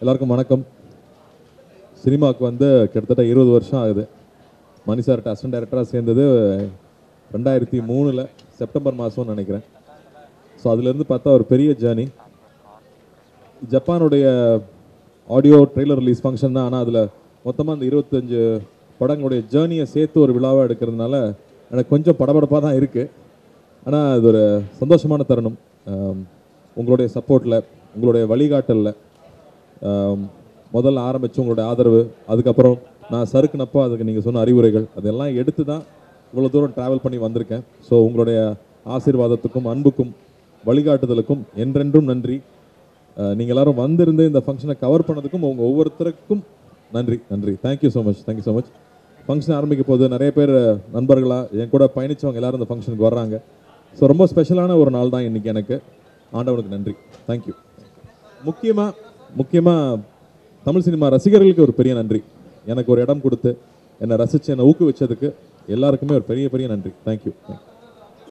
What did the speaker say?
எல்லாருக்கும் வணக்கம் சினிமாவுக்கு வந்து கிட்டத்தட்ட இருபது வருஷம் ஆகுது மணி சார்ட்ட அசிஸ்டன்ட் டைரக்டராக சேர்ந்தது ரெண்டாயிரத்தி மூணில் செப்டம்பர் மாதம்னு நினைக்கிறேன் ஸோ அதுலேருந்து பார்த்தா ஒரு பெரிய ஜேர்னி ஜப்பானுடைய ஆடியோ ட்ரெய்லர் ரிலீஸ் ஃபங்க்ஷன் தான் ஆனால் அதில் மொத்தமாக அந்த இருபத்தஞ்சு படங்களுடைய ஜேர்னியை சேர்த்து ஒரு விழாவாக எடுக்கிறதுனால எனக்கு கொஞ்சம் படபடப்பாக தான் இருக்குது ஆனால் அது ஒரு சந்தோஷமான தருணம் ஆம், உங்களுடைய சப்போர்ட்டில் உங்களுடைய வழிகாட்டலில் முதல்ல ஆரம்பித்து உங்களுடைய ஆதரவு அதுக்கப்புறம் நான் சறுக்குனப்போ அதுக்கு நீங்கள் சொன்ன அறிவுரைகள் அதெல்லாம் எடுத்து தான் இவ்வளோ தூரம் ட்ராவல் பண்ணி வந்திருக்கேன் ஸோ உங்களுடைய ஆசீர்வாதத்துக்கும் அன்புக்கும் வழிகாட்டுதலுக்கும் என்றென்றும் நன்றி அஹ், நீங்க எல்லாரும் வந்திருந்து இந்த ஃபங்க்ஷனை கவர் பண்ணதுக்கும் உங்க ஒவ்வொருத்தருக்கும் நன்றி நன்றி thank you so much thank you so much function ஆரம்பிக்க போது நிறைய பேர் நண்பர்களா என் கூட பயணிச்சவங்க எல்லாரும் இந்த ஃபங்க்ஷனுக்கு வர்றாங்க ஸோ ரொம்ப ஸ்பெஷலான ஒரு நாள் தான் இன்னைக்கு எனக்கு ஆண்டவனுக்கு நன்றி தேங்க்யூ முக்கியமாக முக்கியமாக தமிழ் சினிமா ரசிகர்களுக்கு ஒரு பெரிய நன்றி எனக்கு ஒரு இடம் கொடுத்து என்னை ரசித்து என்னை ஊக்குவிச்சதுக்கு எல்லாருக்குமே ஒரு பெரிய பெரிய நன்றி தேங்க்யூ தேங்க்யூ